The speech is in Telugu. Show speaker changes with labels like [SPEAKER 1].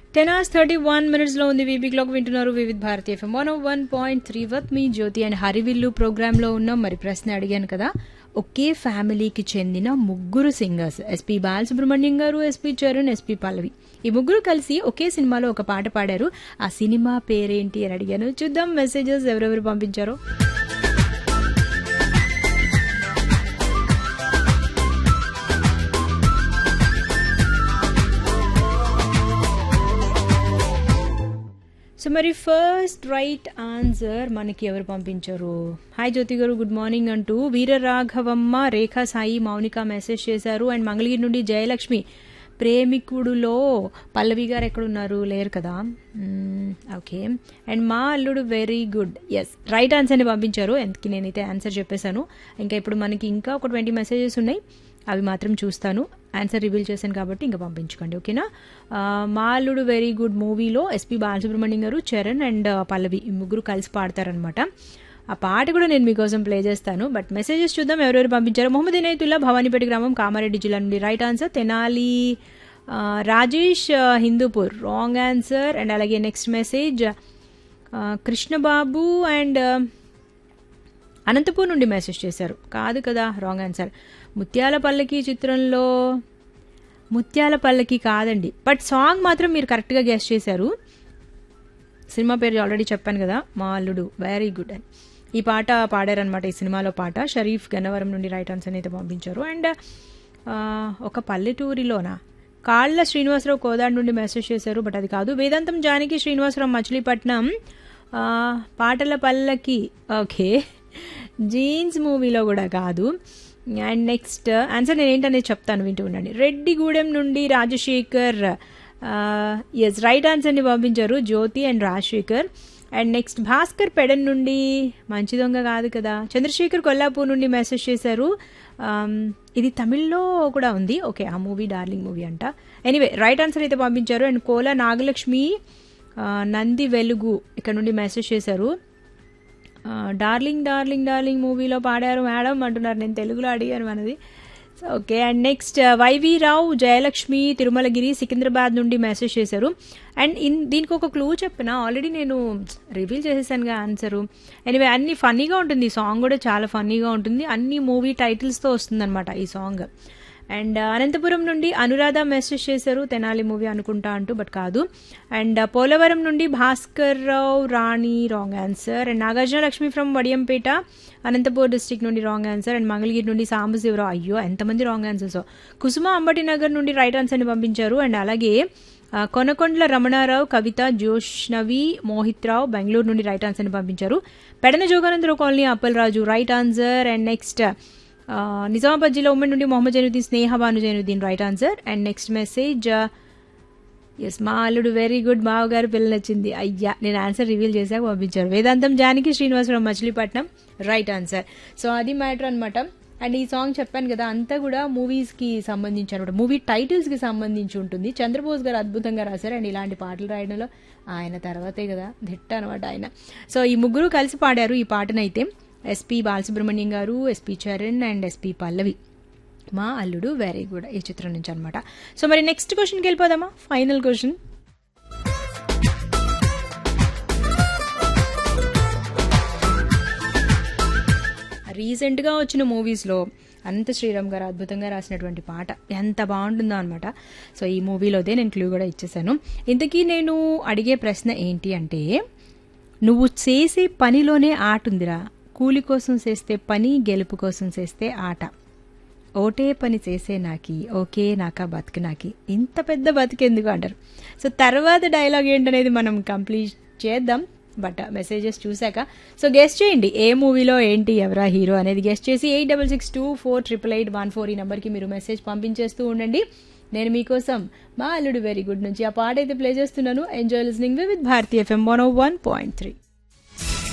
[SPEAKER 1] టెన్ అవర్స్ థర్టీ వన్ మినిట్స్లో ఉంది వీబీ క్లాక్ వింటున్నారు Vividh Bharati FM one one point three వత్ మీ జ్యోతి అండ్ హరివిల్లు ప్రోగ్రాంలో ఉన్నాం మరి ప్రశ్న అడిగాను కదా ఒకే ఫ్యామిలీకి చెందిన ముగ్గురు singers SP Balasubrahmanyam garu S P Charan SP పల్లవి ఈ ముగ్గురు కలిసి ఒకే సినిమాలో ఒక పాట పాడారు ఆ సినిమా పేరేంటి అని అడిగాను చూద్దాం మెసేజెస్ ఎవరెవరు పంపించారో సో మరి ఫస్ట్ రైట్ ఆన్సర్ మనకి ఎవరు పంపించారు హాయ్ జ్యోతి గారు గుడ్ మార్నింగ్ అంటూ వీరరాఘవమ్మ రేఖా సాయి మౌనిక మెసేజ్ చేశారు అండ్ మంగళగిరి నుండి జయలక్ష్మి ప్రేమికుడులో పల్లవి గారు ఎక్కడున్నారు లేరు కదా ఓకే అండ్ మా Alludu very good yes right ఆన్సర్ని పంపించారు ఎందుకు నేనైతే ఆన్సర్ చెప్పేశాను ఇంకా ఇప్పుడు మనకి ఇంకా ఒక ట్వంటీ మెసేజెస్ ఉన్నాయి అవి మాత్రం చూస్తాను ఆన్సర్ రివీల్ చేశాను కాబట్టి ఇంకా పంపించుకోండి ఓకేనా మా అల్లుడు వెరీ గుడ్ మూవీలో ఎస్పి బాలసుబ్రహ్మణ్యం గారు చరణ్ అండ్ పల్లవి ఈ ముగ్గురు కలిసి పాడతారనమాట ఆ పాట కూడా నేను మీకోసం ప్లే చేస్తాను బట్ మెసేజెస్ చూద్దాం ఎవరెవరు పంపించారు మొహమ్మద్ ఇనైతుల్లా భవానీపేట గ్రామం కామారెడ్డి జిల్లా నుండి right answer Tenali Rajesh Hindupur wrong answer and అలాగే next message Krishnababu and Anantapur నుండి మెసేజ్ చేశారు కాదు కదా రాంగ్ ఆన్సర్ ముత్యాల పల్లకి చిత్రంలో ముత్యాల పల్లకి కాదండి బట్ సాంగ్ మాత్రం మీరు కరెక్ట్గా గెస్ట్ చేశారు సినిమా పేరు ఆల్రెడీ చెప్పాను కదా మా అల్లుడు వెరీ గుడ్ అని ఈ పాట పాడారనమాట ఈ సినిమాలో పాట షరీఫ్ గన్నవరం నుండి రైట్ ఆన్సర్ అయితే పంపించారు అండ్ ఒక పల్లెటూరిలోనా కాళ్ళ శ్రీనివాసరావు కోదాడు నుండి మెసేజ్ చేశారు బట్ అది కాదు వేదాంతం జానకి శ్రీనివాసరావు మచిలీపట్నం పాటల పల్లకి ఓకే జీన్స్ మూవీలో కూడా కాదు అండ్ నెక్స్ట్ ఆన్సర్ నేను ఏంటనేది చెప్తాను వింటూ ఉండండి రెడ్డిగూడెం నుండి రాజశేఖర్ ఎస్ రైట్ ఆన్సర్ని పంపించారు Jyothi and Rajasekhar and next Bhaskar Pedana నుండి మంచి దొంగ కాదు కదా చంద్రశేఖర్ కొల్లాపూర్ నుండి మెసేజ్ చేశారు ఇది తమిళ్లో కూడా ఉంది ఓకే ఆ మూవీ డార్లింగ్ మూవీ అంట ఎనీవే రైట్ ఆన్సర్ అయితే పంపించారు అండ్ కోలా నాగలక్ష్మి నంది వెలుగు ఇక్కడ నుండి మెసేజ్ చేశారు డార్లింగ్ డార్లింగ్ డార్లింగ్ మూవీలో పాడారు మేడం అంటున్నారు నేను తెలుగులో అడిగాను మనది okay and next Y V Rao Jayalakshmi Tirumalagiri Secunderabad నుండి మెసేజ్ చేశారు అండ్ ఇన్ దీనికి ఒక క్లూ చెప్పిన ఆల్రెడీ నేను రివీల్ చేసేసానుగా ఆన్సరు ఎనివే అన్ని ఫన్నీగా ఉంటుంది ఈ సాంగ్ కూడా చాలా ఫన్నీగా ఉంటుంది అన్ని మూవీ టైటిల్స్తో వస్తుందన్నమాట ఈ సాంగ్ అండ్ అనంతపురం నుండి అనురాధ మెసేజ్ చేశారు తెనాలి మూవీ అనుకుంటా అంటూ బట్ కాదు అండ్ పోలవరం నుండి Bhaskar Rao Rani wrong answer and Nagarjuna Lakshmi from Vadiyampeta Anantapur district నుండి రాంగ్ ఆన్సర్ అండ్ మంగళగిరి నుండి సాంబశివరావు అయ్యో ఎంతమంది రాంగ్ ఆన్సర్స్ కుసుమ అంబటి నగర్ నుండి రైట్ ఆన్సర్ని పంపించారు అండ్ అలాగే కొనకొండ్ల రమణారావు కవిత జోష్నవి మోహిత్ రావు బెంగళూరు నుండి రైట్ ఆన్సర్ని పంపించారు Pedana Joganandarao colony Appalaraju right answer and next Nizamabad జిల్లా ఉమ్మడి నుండి Mohammed Zainuddin Sneha Bhanu Zainuddin right answer and next message yes Maa Alludu very good మావగారు పిల్లలు వచ్చింది అయ్యా నేను ఆన్సర్ రివీల్ చేశాక పంపించారు Vedantam Janaki Srinivasarao Machilipatnam right answer so అది మ్యాటర్ అనమాట అండ్ ఈ సాంగ్ చెప్పాను కదా అంతా కూడా మూవీస్కి సంబంధించి అనమాట మూవీ టైటిల్స్కి సంబంధించి ఉంటుంది చంద్రబోస్ గారు అద్భుతంగా రాశారు అండ్ ఇలాంటి పాటలు రాయడంలో ఆయన తర్వాతే కదా దిట్ట అనమాట ఆయన సో ఈ ముగ్గురు కలిసి పాడారు ఈ పాటనైతే S P Balasubrahmanyam garu S P Charan and S P Pallavi Maa Alludu very good ఈ చిత్రం నుంచి అనమాట సో మరి నెక్స్ట్ క్వశ్చన్కి వెళ్ళిపోదామా ఫైనల్ క్వశ్చన్ రీసెంట్గా వచ్చిన మూవీస్లో అనంత శ్రీరామ్ గారు అద్భుతంగా రాసినటువంటి పాట ఎంత బాగుంటుందో అనమాట సో ఈ మూవీలోదే నేను క్లూ కూడా ఇచ్చేసాను ఇంతకీ నేను అడిగే ప్రశ్న ఏంటి అంటే నువ్వు చేసే పనిలోనే ఆట ఉందిరా కూలి కోసం చేస్తే పని గెలుపు కోసం చేస్తే ఆట ఓటే పని చేసే నాకి ఓకే నాకా బతుకు నాకి ఇంత పెద్ద బతికెందుకు అంటారు సో తర్వాత డైలాగ్ ఏంటనేది మనం కంప్లీట్ చేద్దాం బట్ మెసేజెస్ చూశాక సో గెస్ట్ చేయండి ఏ మూవీలో ఏంటి ఎవరా హీరో అనేది గెస్ట్ చేసి eight double six two four triple eight one four ఈ నెంబర్కి మీరు మెసేజ్ పంపించేస్తూ ఉండండి నేను మీకోసం మా అల్లుడు వెరీ గుడ్ నుంచి ఆ పాట అయితే ప్లే చేస్తున్నాను enjoy listening with Bharati FM one O one point three